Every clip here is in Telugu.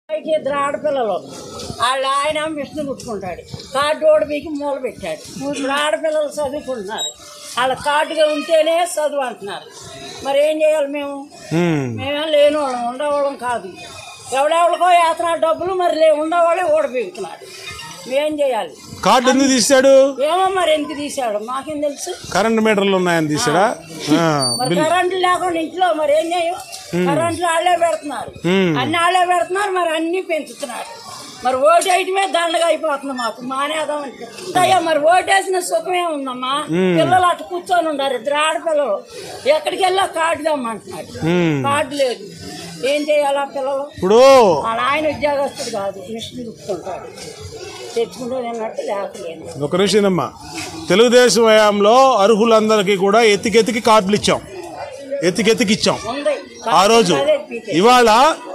పైకి ఇద్దరు ఆడపిల్లలు వాళ్ళ ఆయన మిషన్ కుట్టుకుంటాడు కార్డు ఓడి మీకు మూల పెట్టాడు ఇప్పుడు ఆడపిల్లలు చదువుకుంటున్నారు వాళ్ళ కార్డుగా ఉంటేనే చదువు అంటున్నారు మరి ఏం చేయాలి మేము ఉమ్. మేమేం లేని వాళ్ళం ఉండేవాళ్ళం కాదు ఎవడెవరికో యాత్ర డబ్బులు మరి లే ఉండేవాళ్ళే ఓడిపోతున్నాడు మేం చేయాలి కార్డు ఎందుకు తీశాడు ఏమో మరి ఎందుకు తీశాడు మాకేం తెలుసు కరెంట్ మీటర్లు ఉన్నాయని తీసాడా ఆ, మరి కరెంటు లేకుండా ఇంట్లో మరి ఏం చేయం కరెంట్లు వాళ్ళే పెడుతున్నారు ఉమ్. అన్ని వాళ్ళే పెడుతున్నారు మరి అన్ని పెంచుతున్నారు మరి ఓటు వేయటమే దండగా అయిపోతుంది మాకు మానేద్దాం అనిపిస్తుంది అయ్యా మరి ఓటేసిన సుఖమే ఉందమ్మా పిల్లలు అటు కూర్చొని ఉన్నారు ఇద్దరు ఆడపిల్లలు ఎక్కడికి వెళ్ళా కార్డు తెమ్మంటున్నాడు ఉమ్. కార్డు లేదు ఏం చేయాలా పిల్లలు ఇప్పుడు వాళ్ళ ఆయన ఉద్యోగస్తుడు కాదు మిషన్ కుట్టుకుంటాడు తెచ్చుకుంటూ నిన్నట్టు లేకలేదు ఒక నిమిషమమ్మా తెలుగుదేశం హయాంలో అర్హులందరికీ కూడా ఎత్తికెత్తికి కార్డులు ఇచ్చాం ఎత్తికెత్తికి ఇచ్చాం ఉంది ఆ రోజు అదే పీకే. ఇవాళ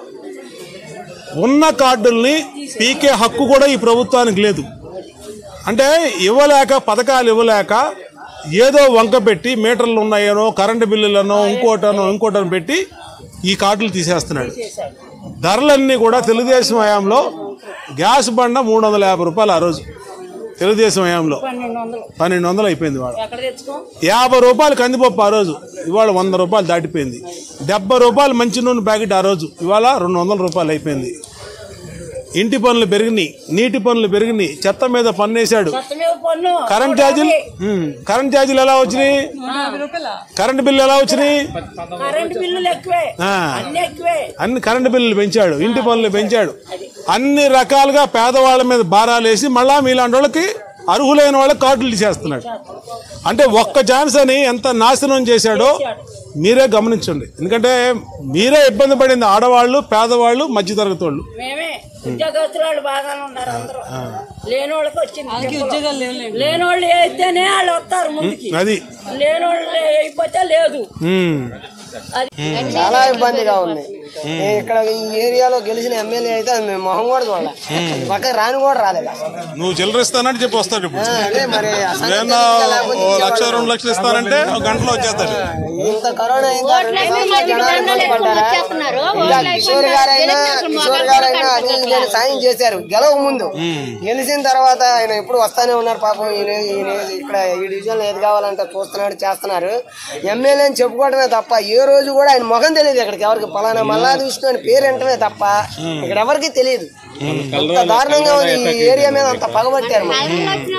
ఉన్న కార్డుల్ని పీకే హక్కు కూడా ఈ ప్రభుత్వానికి లేదు అంటే ఇవ్వలేక పథకాలు ఇవ్వలేక ఏదో వంక పెట్టి మీటర్లు ఉన్నాయనో కరెంటు బిల్లులనో ఇంకోటనో ఇంకోటనో పెట్టి ఈ కార్డులు తీసేస్తున్నాడు చేశాడు ధరలన్నీ కూడా తెలుగుదేశం హయాంలో గ్యాస్ బండ మూడు వందల యాభై రూపాయలు ఆ రోజు తెలుగుదేశం హయాంలో పన్నెండు వందలు పన్నెండు వందలు అయిపోయింది వాడు ఎక్కడ తెచ్చుకో యాభై రూపాయలు కందిపప్పు ఆ రోజు ఇవాళ వంద రూపాయలు దాటిపోయింది డెబ్బై రూపాయలు మంచి నూనె ప్యాకెట్ ఆ రోజు ఇవాళ రెండు వందల రూపాయలు అయిపోయింది ఇంటి పనులు పెరిగినాయి నీటి పనులు పెరిగినాయి చెత్త మీద పన్నేశాడు చెత్త మీద పన్ను కరెంట్ ఛార్జీలు ఉమ్, కరెంట్ ఛార్జీలు ఎలా వచ్చినాయి కరెంట్ బిల్లు ఎలా వచ్చినాయి కరెంట్ బిల్లులు ఎక్కువే ఆ. అన్ని ఎక్కువే అన్ని కరెంటు బిల్లులు పెంచాడు ఇంటి పనులు పెంచాడు అన్ని రకాలుగా పేదవాళ్ళ మీద భారాలు వేసి మళ్ళా మీలాంటి వాళ్ళకి అర్హులైన వాళ్ళకి కార్డులు తీసేస్తున్నాడు అంటే ఒక్క ఛాన్స్ అని ఎంత నాశనం చేశాడో మీరే గమనించండి ఎందుకంటే మీరే ఇబ్బంది పడింది ఆడవాళ్ళు పేదవాళ్ళు మధ్యతరగతి వాళ్ళు మేమే ఉద్యోగస్తులు వాళ్ళు బాగానే ఉన్నారు అందరూ లేని వాళ్ళకి వచ్చింది లేని వాళ్ళు వేస్తేనే వాళ్ళు వస్తారు ముందుకి అది లేని వాళ్ళు అయిపోతే లేదు ఉమ్. అది చాలా ఇబ్బందిగా ఉంది నేను ఇక్కడ ఈ ఏరియాలో గెలిచిన ఎమ్మెల్యే అయితే అది మేము మొహం కూడా చూడాలి పక్క రాని కూడా రాలేదు అసలు. నువ్వు చిల్లర ఇస్తానంటే చెప్పి వస్తాడు ఇప్పుడు ఆ, అదే మరి ఆ సంగతి ఏమన్నా తెలియక లేకపోతే ఓ లక్ష రెండు లక్షలు ఇస్తానంటే ఒక గంటలో వచ్చేస్తాడు ఇంత కరోనా అయింది జనాలు ఇబ్బంది పడ్డారా ఇంకా కిషోర్ గారైనా కిషోర్ గారైనా అది ఇది అని సాయం చేశారు గెలవ ముందు గెలిచిన తర్వాత ఆయన ఎప్పుడు వస్తానే ఉన్నారు పాపం ఈయన ఈయన ఇక్కడ ఈ డివిజన్ ఏది కావాలంటే చూస్తున్నాడు చేస్తున్నారు ఎమ్మెల్యే అని చెప్పుకోవడమే తప్ప ఏ రోజు కూడా ఆయన ముఖం తెలియదు ఇక్కడికి ఎవరికి పలానా మల్లాది విష్ణు అని పేరు ఎంటమే తప్ప ఇక్కడ ఎవరికి తెలియదు అంత దారుణంగా ఉంది ఈ ఏరియా మీద అంత పగబట్టారు మరి.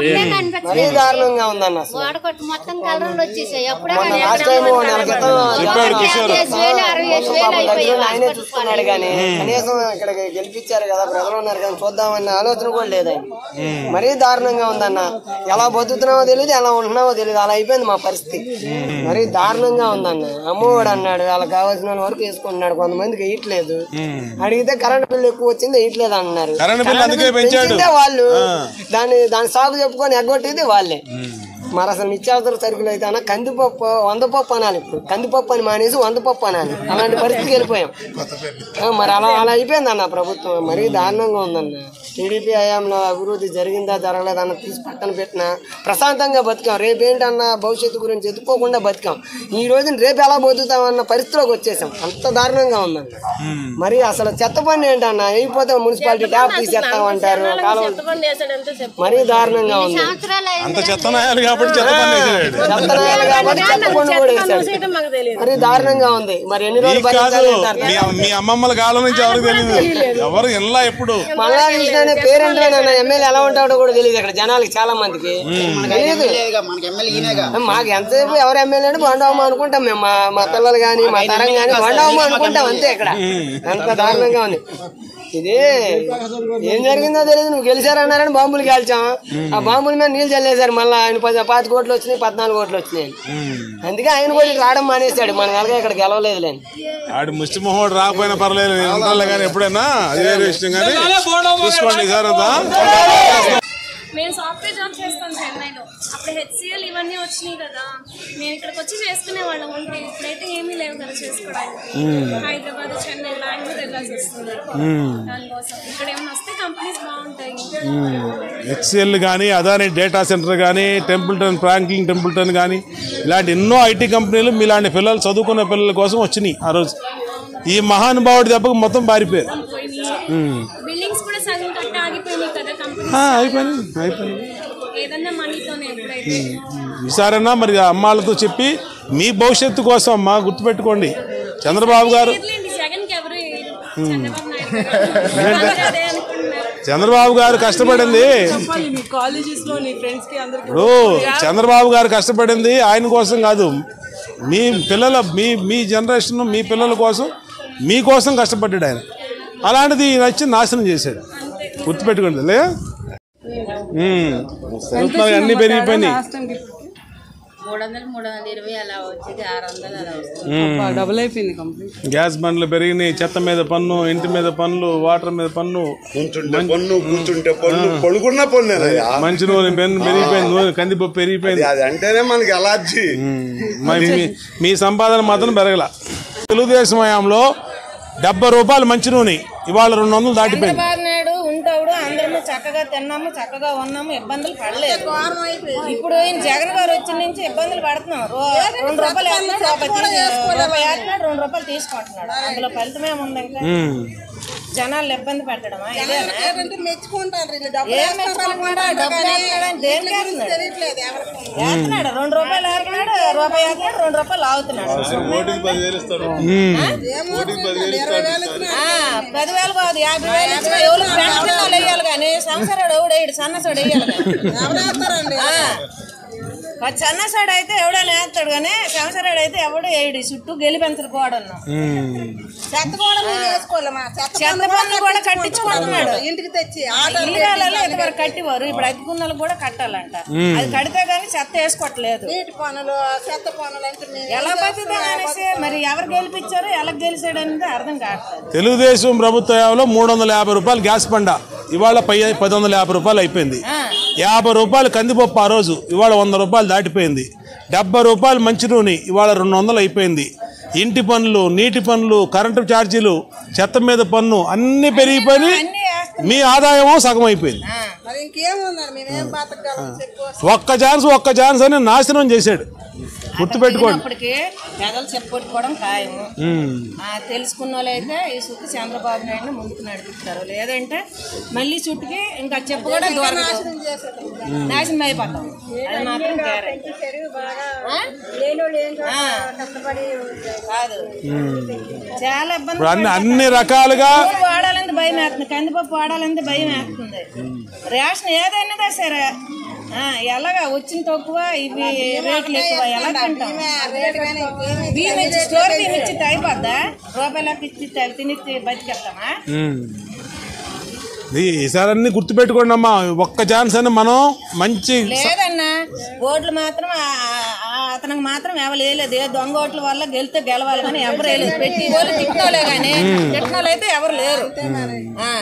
మరీ దారుణంగా ఉందన్న అసలు వాడకొట్టు మొత్తం కలర్లు వచ్చేసాయి అప్పుడే మొన్న లాస్ట్ టైం నెల క్రితం చెప్పాడు కిషోర్ వేలు అరవై వేలు పాపం అయిపోయాయి దగ్గరుండి ఆయనే చూసుకున్నాడు కానీ కనీసం ఇక్కడ గెలిపించారు కదా ప్రజలు ఉన్నారు కానీ చూద్దామన్న ఆలోచన కూడా లేదు ఆయన మరీ దారుణంగా ఉందన్న ఎలా బతుకుతున్నావో తెలియదు ఎలా ఉంటున్నావో తెలియదు అలా అయిపోయింది మా పరిస్థితి మరీ దారుణంగా ఉందన్న అమ్మఒడు అన్నాడు వాళ్ళకి కావాల్సిన వరకు వేసుకుంటున్నాడు కొంతమందికి వేయట్లేదు అడిగితే కరెంట్ బిల్లు ఎక్కువ వచ్చింది వేయట్లేదు అన్నారు కరెంట్ బిల్లు అందుకే బిల్లు పెంచాడు. పెంచిందే వాళ్ళు దాన్ని దాని సాగు చెప్పుకొని ఎగ్గొట్టేది వాళ్ళే మరి అసలు నిత్యావసర సరుకులు అయితే అన్న కందిపప్పు వంద పప్పు అనాలి ఇప్పుడు కందిపప్పు అని మానేసి వంద పప్పు అనాలి అలాంటి పరిస్థితికి వెళ్ళిపోయాం ఆ, మరి అలా అలా అయిపోయింది అన్న ప్రభుత్వం మరీ దారుణంగా ఉందన్న టీడీపీ హయాంలో అభివృద్ధి జరిగిందా జరగలేదన్న తీసి పక్కన పెట్టినా ప్రశాంతంగా బతికాం రేపేంటన్న భవిష్యత్తు గురించి ఎత్తుకోకుండా బతికాం ఈ రోజున రేపు ఎలా బతుకుతామన్న పరిస్థితిలోకి వచ్చేసాం అంత దారుణంగా ఉందన్న మరి అసలు చెత్త పని ఏంటన్న అయిపోతే మున్సిపాలిటీ ట్యాప్ తీసేస్తామంటారు కాలువ మరీ దారుణంగా ఉంది సంవత్సరాలు అంత చెత్తనాయాలు కాబట్టి చెత్త పని వేసాడు చెత్త నాయాలు కాబట్టి చెత్త పండు కూడా వేశాడు. మరి దారుణంగా ఉంది మరి ఎన్ని రోజులు నీకు కాదు భరించాలి అంటారు? మీ మీ అమ్మమ్మల కాలం నుంచి ఎవరికి తెలియదు ఎవరు ఎలా ఎప్పుడు మళ్ళా కృష్ణ అనే పేరేంటో ఎమ్మెల్యే ఎలా ఉంటాడో కూడా తెలియదు ఇక్కడ జనాలకి చాలా మందికి తెలియదు మాకు ఎంతసేపు ఎవరు ఎమ్మెల్యే అంటే బండవమ్మ అనుకుంటాం మేము మా మా పిల్లలు కానీ మా తరం కానీ బండవమ్మ అనుకుంటాం అంతే ఇక్కడ అంత దారుణంగా ఉంది ఇది ఏం జరిగిందో తెలియదు నువ్వు గెలిచారన్నారని బాంబులు కాల్చాం ఆ బాంబుల మీద నీళ్ళు చల్లేశారు మళ్ళీ ఆయన పది పాతి కోట్లు వచ్చినాయి పద్నాలుగు కోట్లు వచ్చినాయి అందుకే ఆయన కూడా ఇటు రావడం మానేశాడు మన నెలగా ఇక్కడ గెలవలేదు ఆడు ముష్టి మొహోడు రాకపోయినా పర్లేదు నేను ఉంటానులే కానీ ఎప్పుడైనా అది వేరే విషయం కానీ చూసుకోండి సార్ అంతా మేము సాఫ్ట్వేర్ జాబ్ చేస్తాం చెన్నైలో అప్పుడు హెచ్సిఎల్ ఇవన్నీ వచ్చినాయి కదా మేము ఇక్కడికి వచ్చి చేసుకునే వాళ్ళం ఉంటే ఇప్పుడైతే ఏమీ లేవు కదా చేసుకోవడానికి హైదరాబాద్ చెన్నై బెంగళూరు వెళ్ళాల్సి వస్తుంది దానికోసం ఇక్కడ ఏమైనా వస్తే కంపెనీస్ బాగుంటాయి హెచ్సిఎల్ కానీ అదాని డేటా సెంటర్ కానీ టెంపుల్టన్ ఫ్రాంక్లిన్ టెంపుల్టన్ కానీ ఇలాంటి ఎన్నో ఐటీ కంపెనీలు మీలాంటి పిల్లలు చదువుకునే పిల్లల కోసం వచ్చినాయి ఆ రోజు ఈ మహానుభావుడి దెబ్బకు మొత్తం పారిపోయారు అయిపోయినాయి బిల్డింగ్స్ కూడా సగం కట్టి ఆగిపోయినాయి కదా కంపెనీ ఆ, అయిపోయింది అయిపోయింది ఏదన్నా మనీతోనే ఎప్పుడైతే ఈసారైనా మరి ఆ అమ్మాళ్ళతో చెప్పి మీ భవిష్యత్తు కోసం అమ్మా గుర్తుపెట్టుకోండి చంద్రబాబు గారు లేండి జగన్ కి ఎవరు వేయరు. చంద్రబాబు నాయుడు గారు అదే అనుకుంటున్నారు చంద్రబాబు గారు కష్టపడింది చెప్పాలి మీ కాలేజెస్ లో నీ ఫ్రెండ్స్ కి అందరికి ఇప్పుడు చంద్రబాబు గారు కష్టపడింది ఆయన కోసం కాదు మీ పిల్లల మీ మీ జనరేషన్ మీ పిల్లల కోసం మీకోసం కష్టపడ్డాడు ఆయన అలాంటిది ఈయన వచ్చి నాశనం చేశాడు గుర్తుపెట్టుకోండి లే ఉమ్. చూస్తున్నారు అన్ని పెరిగిపోయినాయి మూడు వందలు మూడు వందల ఇరవై అలా వచ్చేది ఆరు వందలు అలా వస్తుంది డబుల్ అయిపోయింది కంప్లీట్ గ్యాస్ బండ్లు పెరిగినాయి చెత్త మీద పన్ను ఇంటి మీద పన్ను వాటర్ మీద పన్ను కూర్చుంటే పన్ను కూర్చుంటే పన్ను పడుకున్న పన్నేనయ్యా మంచి నూనె పెన్ను పెరిగిపోయింది నూనె కందిపప్పు పెరిగిపోయింది అది అంటేనే మనకి ఎలర్జీ మరి మీ- మీ సంపాదన మాత్రం పెరగల తెలుగుదేశం హయాంలో డెబ్బై రూపాయలు మంచి నూనె ఇవాళ రెండు వందలు దాటిపోయింది చంద్రబాబు నాయుడు ఉంటాడు అందరము చక్కగా తిన్నాము చక్కగా ఉన్నాము ఇబ్బందులు పడలేదు ఇప్పుడు ఈయన జగన్ గారు వచ్చిన నుంచి ఇబ్బందులు పడుతున్నాం రో- రెండు రూపాయలు వేస్తున్నాడు, రూపాయి తీసు- రూపాయి వేస్తున్నాడు రెండు రూపాయలు తీసుకుంటున్నాడు అందులో ఫలితం ఏముంది ఇంకా ఉమ్. జనాలు ఇబ్బంది పెట్టడమా ఇదేనా? మెచ్చుకుంటారు ఏం మెచ్చుకోకుండా డబ్బులు వేస్తున్నాడని దేనికి వేస్తున్నాడు? వేస్తున్నాడు రెండు రూపాయలు వేస్తున్నాడు రూపాయి వేస్తున్నాడు రెండు రూపాయలు ఆగుతున్నాడు ఆ, పదివేలు కాదు యాభై వేలు ఇచ్చినా ఎవరు పెన్షన్ వాళ్ళు వేయాలి కానీ సంవత్సరాడు ఎవడు వేయడు సన్నసాడు వేయాలి కానీ. ఆ. ఆ సన్నసాడు అయితే ఎవడైనా వేస్తాడు కానీ సంవత్సరాడు అయితే ఎవడు వేయడు ఈ చుట్టూ గెలిపెంతలు కూడా ఉమ్. చెత్త కూడా చెత్త పన్ను కూడా కట్టించుకుంటున్నాడు ఇంటికి తెచ్చి ఇల్లు ఇంతవరకు కట్టివారు ఇప్పుడు అద్దెకున్నలు కూడా కట్టాలంట అది కడితే గానీ చెత్త వేసుకోవట్లేదు నీటి పనులు చెత్త పనులు అంటే మేము ఎలా బతుకుతాం అనేసి మరి ఎవరు గెలిపించారు ఎలా గెలిచాడు అనేది అర్థం కావట్లేదు తెలుగుదేశం ప్రభుత్వ హయాంలో మూడు వందల యాభై రూపాయలు గ్యాస్ బండ ఇవాళ పై పది వందల యాభై రూపాయలు అయిపోయింది యాభై రూపాయలు కందిపప్పు ఆ రోజు ఇవాళ వంద రూపాయలు దాటిపోయింది డెబ్బై రూపాయలు మంచి నూనె ఇవాళ రెండు వందలు అయిపోయింది ఇంటి పనులు నీటి పనులు కరెంటు ఛార్జీలు చెత్త మీద పన్ను అన్ని పెరిగిపోయి మీ ఆదాయమో సగం అయిపోయింది మరి ఇంకేముందని మేమేం బతకగలం చెప్పు ఒక్క ఛాన్స్ ఒక్క ఛాన్స్ అని నాశనం చేశాడు గుర్తుపెట్టుకోండి అప్పటికి పెదలు చెప్పుకోవడం ఖాయము ఉమ్. ఆ, తెలుసుకున్న వాళ్ళు అయితే ఈ చుట్టూ చంద్రబాబు నాయుడు ముందుకు నడిపిస్తారు లేదంటే మళ్ళీ చుట్టుకి ఇంకా చెప్పు కూడా దొరకదు నాశనం అయిపోతాం అది మాత్రం గ్యారెంటీ ఆ? కాదు చాలా ఇబ్బంది ఇప్పుడు అన్ని అన్ని రకాలుగా నూనె వాడాలంటే భయం వేస్తుంది కందిపప్పు వాడాలంటే భయం వేస్తుంది రేషన్ ఏదైనా సరే ఆ, ఎలాగా వచ్చిన తక్కువ ఇవి రేట్లు ఎక్కువ ఎలా తింటాం బియ్యం ఇచ్చి స్టోర్ బియ్యం ఇచ్చి అయిపోద్దా రూపాయలకు ఇచ్చి త- తిని తి- బతికేస్తామా ఉమ్. ఈ ఈసారి అన్ని గుర్తుపెట్టుకోండి అమ్మా ఒక్క ఛాన్స్ అని మనం మంచి లేదన్నా ఓట్లు మాత్రం ఆ- ఆ అతనికి మాత్రం ఎవరు వేయలేదు ఏ దొంగ ఓట్ల వల్ల గెలితే గెలవాలి కానీ ఎవరు వేయలేదు పెట్టి వాళ్ళు తిట్టినోలే కానీ తిట్టినోళ్ళు అయితే ఎవరు లేరు ఆ.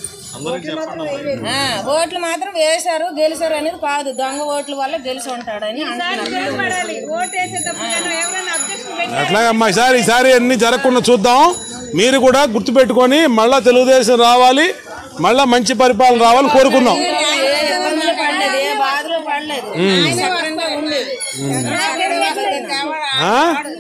ఆ, ఓట్లు మాత్రం వేశారు గెలిచారు అనేది కాదు దొంగ ఓట్ల వల్ల గెలిచి ఉంటాడని అంటున్నారు పడాలి ఓటు వేసేటప్పుడు కానీ ఎవరైనా అబ్జెక్షన్ పెట్టి అట్లాగమ్మా ఈసారి ఈసారి అన్ని జరగకుండా చూద్దాం మీరు కూడా గుర్తుపెట్టుకొని మళ్ళా తెలుగుదేశం రావాలి మళ్ళా మంచి పరిపాలన రావాలని కోరుకుందాం ఏ ఇబ్బందులు పడలేదు ఏ బాధలు పడలేదు సక్రంగా ఉండేది ఆ?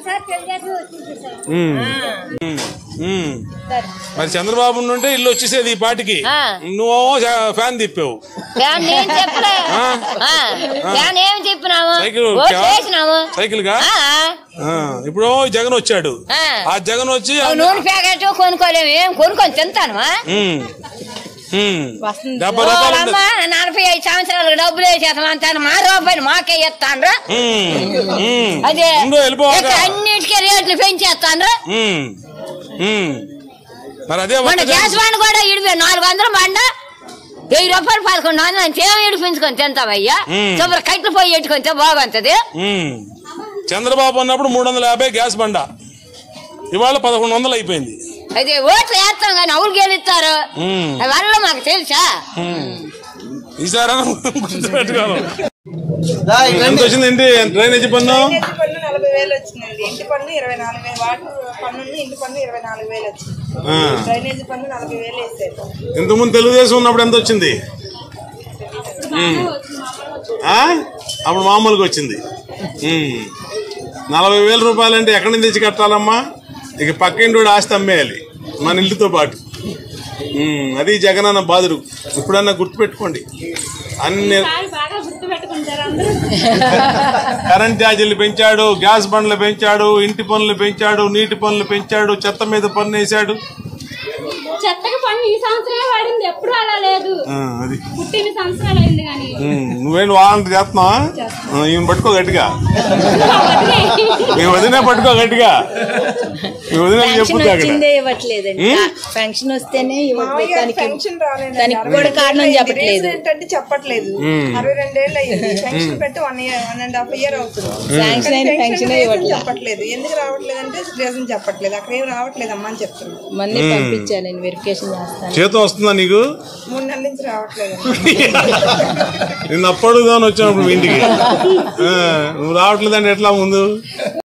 ఉమ్. ఉమ్. మరి చంద్రబాబు నుండి ఇల్లు వచ్చేసేది ఈ పాటికి నువ్వు ఫ్యాన్ తిప్పావు ఫ్యాన్ నేను చెప్పలే ఆ, ఫ్యాన్ ఏం చెప్పినాము సైకిల్ ఓట్లు వేసినాము సైకిల్ గా ఆ, ఆ, ఇప్పుడు జగన్ వచ్చాడు ఆ. ఆ జగన్ వచ్చి ఓ నూనె ప్యాకెట్ కొనుక్కోలేము ఏం కొనుక్కొని తింటాను ఉమ్. ఉమ్. డెబ్బై రూపాయలు అమ్మ ఉండదు. నలభై ఐదు సంవత్సరాలకు డబ్బులు వేసేస్తాం అంటాను మా రూపాయలు మాకే ఇస్తాండ్రు ఉమ్. ఉమ్. అదే ఉండు, వెళ్ళిపోవాక. ఇక్కడ అన్నిటికీ రేట్లు పెంచేస్తాండ్రు ఉమ్. ఉమ్. మరి అదే మన ఒక్క గ్యాస్ బండ్ కూడా ఇడిపి నాలుగు వందలు బండ వెయ్యి రూపాయలు పదకొండు వందలు అంటే ఏమి ఇడిపించుకొని తింటావయ్యా మ్మ్. శుభ్ర కట్లు పోయి ఎట్టుకుంటే బాగుంటది ఉమ్. చంద్రబాబు అన్నప్పుడు మూడు వందల యాభై గ్యాస్ బండ ఇవాళ పదకొండు వందలు అయిపోయింది అదే ఓట్లు వేస్తాం కానీ అవులు గెలుస్తారు ఉమ్. వల్ల మాకు తెలుసా ఈసారి గుర్తుపెట్టుకోవాలి ఎంత వచ్చింది ఏంటి డ్రైనేజీ పన్ను పన్ను నలభై వేలు వచ్చిందండి ఇంటి పన్ను ఇరవై నాలుగు వేలు వాటర్ పన్ను ఉంది, ఇంటి పన్ను ఇరవై నాలుగు వేలు వచ్చింది ఆ. డ్రైనేజీ పన్ను నలభై వేలు వేసారు ఇంతకుముందు తెలుగుదేశం ఉన్నప్పుడు ఎంత వచ్చింది ఉమ్. ఆ? అప్పుడు మామూలుగా వచ్చింది ఉమ్. నలభై వేల రూపాయలంటే ఎక్కడి నుంచి తెచ్చి కట్టాలమ్మా ఇక పక్కింటి ఆస్తి అమ్మేయాలి మన ఇల్లుతో పాటు ఉమ్, అది జగనన్న బాధుడు ఇప్పుడన్నా గుర్తుపెట్టుకోండి అన్ని బాగా గుర్తు పెట్టుకుంటారు అందరూ కరెంట్ ఛార్జీలు పెంచాడు గ్యాస్ బండ్లు పెంచాడు ఇంటి పనులు పెంచాడు నీటి పనులు పెంచాడు చెత్త మీద పన్ను వేసాడు చెత్తకి పన్ను ఈ సంవత్సరమే పడింది ఎప్పుడు అలా లేదు ఆ, అది పుట్టిన సంవత్సరాలు అయింది కానీ ఉమ్, నువ్వేం వాలంటీ చేస్తున్నావా ఆ, ఈయన పట్టుకో గట్టిగా మీ వదినే పట్టుకో గట్టిగా మీ వదిన చెప్పుతా అక్కడ వచ్చిందే ఇవ్వట్లేదండి ఫంక్షన్ వస్తేనే ఇవ్వట్లేదు దానికి పెన్షన్ రాలేదు దానికి కూడా కారణం చెప్పట్లేదు ఏంటంటే చెప్పట్లేదు అరవై రెండేళ్ళు అయ్యింది పెన్షన్ పెట్టి one year one and half year అవుతుంది శాంక్షన్ అయిన పెన్షన్ పెన్షన్ రీజన్ ఇవ్వట్లేదు చెప్పట్లేదు ఎందుకు రావట్లేదు అంటే రీజన్ చెప్పట్లేదు అక్కడ ఏం రావట్లేదు అమ్మా అని చెప్తున్నాను మొన్నే పంపించాను నేను వెరిఫికేషన్ చేస్తాను చేతం వస్తుందా నీకు మూడు నెలల నుంచి రావట్లేదు నిన్న అప్పుడు దాని వచ్చినప్పుడు మీ ఇంటికి ఆ, నువ్వు రావట్లేదంటే ఎట్లా ముందు